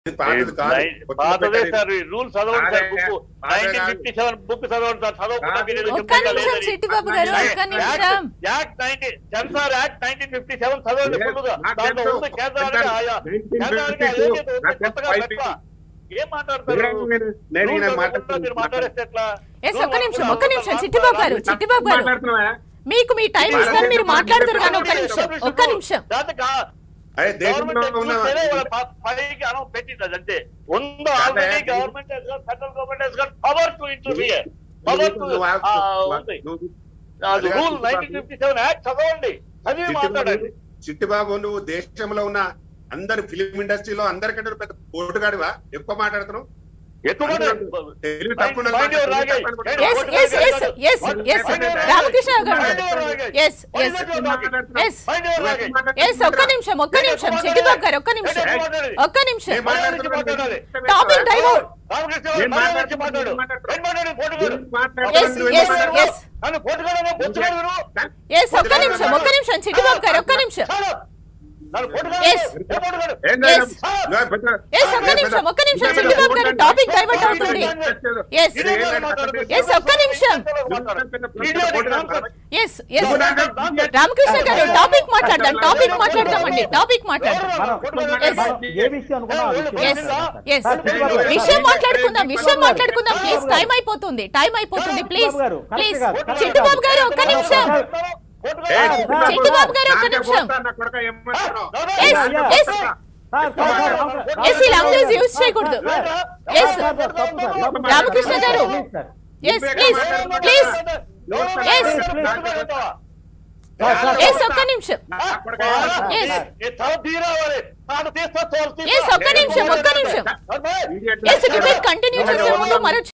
ఇది పాతది కాదు కొత్తది పాతదే పెట్టారు. సార్ రూల్ చదవండి సార్ పాతదే బుక్ పాతదే నైన్టీన్ కాదు. ఫిఫ్టీ సెవెన్ బుక్ చదవండి సార్ చదవకుండా కాదు. మీరు ఏదో ఒక్క చెప్తారు నిమిషం లేదని. చిట్టిబాబు గారు ఒక్క నిమిషం act nineteen censor act nineteen fifty seven చదవండి లేదు, ఫుల్గా నాకు దాంట్లో తెలుసు. ఉంది కేంద్రానికి ఆయా 1952 కేంద్రానికి ఆ ఏదైతే ఉందో నాకు తెలుసు, కొత్తగా five పెట్టాలా? ఏం మాట్లాడతారు నేను- నేను- నేను రూల్ ఈయన చదవకుండా మాట్లాడుతున్నా. మీరు మాట్లాడేస్తే ఎట్లా ఎస్ ఒక్క రూల్ నిమిషం చదవకుండా ఒక్క నిమిషం మాట్లాడాలి. చిట్టిబాబు గారు చిట్టిబాబు గారు మాట్లాడుతున్నావా? మీకు మీ టైం ఇస్తాను మీరు మాట్లాడుతారు కానీ ఒక్క నిమిషం ఒక్క నిమిషం దాంతో కా- అరే దేశంలో గవర్నమెంట్ ఉన్న చూస్తేనే వాళ్ళ ప- పైకి అనౌన్స్ పెట్టింది అది అంతే ఉందో already government central government has got power to interfere power to నువ్వు ఆగు. ఉంది నువ్వు- అది అది రూల్ కాదు, నైన్టీన్ ఫిఫ్టీ సెవెన్ యాక్ట్ చదవండి చదివి మాట్లాడండి చిట్టిబాబు చిట్టిబాబు నువ్వు దేశంలో ఉన్న అందరు ఫిలిం ఇండస్ట్రీలో అందరికంటే పెద్ద పోటుగాడివా ఎక్కువ మాట్లాడుతున్నావు ఎక్కువ తెలివి తక్కువ ఉన్నది Find your మాట్లాడు. Ragesh. Yes yes yes yes yes Ramakrishna garu yes yes yes yes ఒక్క నిమిషం ఒక్క నిమిషం చిట్టిబాబు గారు ఒక్క నిమిషం ఒక్క నిమిషం నేను మాట్లాడుతున్నాను. టాపిక్ డైవర్ట్ నేను మాట్లాడుతున్నాను. ఎస్ ఎస్ ఎస్ ఎస్ ఒక్క నిమిషం ఒక్క నిమిషం చిట్టిబాబు గారు ఒక్క నిమిషం Yes. ఏం Yes. లేదు. నువ్వు పెద్ద- ఎస్ ఒక్క నిమిషం ఒక్క నిమిషం చిట్టిబాబు గారు టాపిక్ డైవర్ట్ అవుతుంది ఎస్ ఎస్ ఒక్క నిమిషం ఎస్ ఎస్ రామకృష్ణ గారు టాపిక్ మాట్లాడదాం టాపిక్ మాట్లాడదామండి టాపిక్ మాట్లాడదాం మనం- మనం ఏ విషయం అనుకున్నా ఆ విషయం ఎస్ మాట్లాడదాం. ఎస్ సార్, చిట్టిబాబు గారు. విషయం మాట్లాడుకుందాం విషయం మాట్లాడుకుందాం ప్లీజ్ టైం అయిపోతుంది టైం అయిపోతుంది please Chittibabu garu, correct please కాదు, కరెక్ట్ చిట్టిబాబు కాదు. గారు ఒక్క నిమిషం చిట్టిబాబు గారు ఒక్క నిమిషం yes yes sir, sir, sir, sir, yes ఈ లాంగ్వేజ్ యూజ్ చేయకూడదు ఎస్ సార్, సార్, తప్పు sir. Ramakrishna garu. Please sir. Yes please please yes yes ఒక్క నిమిషం Yes. ఎస్ ఒక్క నిమిషం ఒక్క నిమిషం ఎస్ డిబేట్ కంటిన్యూ చేసే ముందు మరో